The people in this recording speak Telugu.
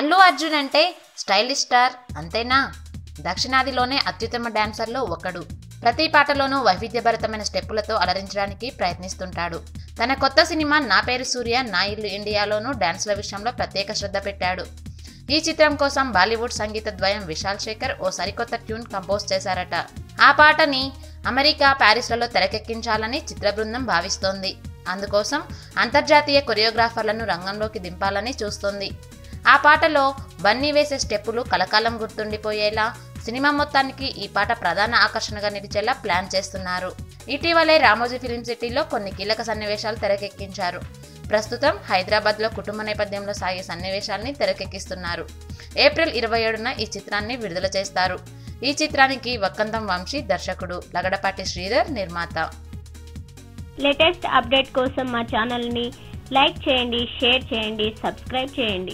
అల్లు అర్జున్ అంటే స్టైలిష్ స్టార్ అంతేనా దక్షిణాదిలోనే అత్యుత్తమ డాన్సర్లో ఒకడు ప్రతి పాటలోనూ వైవిధ్యభరితమైన స్టెప్పులతో అలరించడానికి ప్రయత్నిస్తుంటాడు తన కొత్త సినిమా నా పేరు సూర్య నా ఇల్లు ఇండియాలోనూ డాన్స్ల విషయంలో ప్రత్యేక శ్రద్ధ పెట్టాడు ఈ చిత్రం కోసం బాలీవుడ్ సంగీత ద్వయం విశాల్ శేఖర్ ఓ సరికొత్త ట్యూన్ కంపోజ్ చేశారట ఆ పాటని అమెరికా ప్యారిస్లలో తెరకెక్కించాలని చిత్ర బృందం భావిస్తోంది అందుకోసం అంతర్జాతీయ కొరియోగ్రాఫర్లను రంగంలోకి దింపాలని చూస్తోంది ఆ పాటలో బన్నీ వేసే స్టెప్పులు కలకాలం గుర్తుండిపోయేలా సినిమా మొత్తానికి ఈ పాట ప్రధాన ఆకర్షణగా నిలిచేలా ప్లాన్ చేస్తున్నారు ఇటీవలే రామోజీ ఫిలిం సిటీలో కొన్ని కీలక సన్నివేశాలు తెరకెక్కించారు ప్రస్తుతం హైదరాబాద్లో కుటుంబ నేపథ్యంలో సాగే సన్నివేశాల్ని తెరకెక్కిస్తున్నారు ఏప్రిల్ ఇరవై ఏడున ఈ చిత్రాన్ని విడుదల చేస్తారు ఈ చిత్రానికి వక్కంతం వంశీ దర్శకుడు లగడపాటి శ్రీధర్ నిర్మాత లేటెస్ట్ అప్డేట్ కోసం మా ఛానల్ని లైక్ చేయండి షేర్ చేయండి సబ్స్క్రైబ్ చేయండి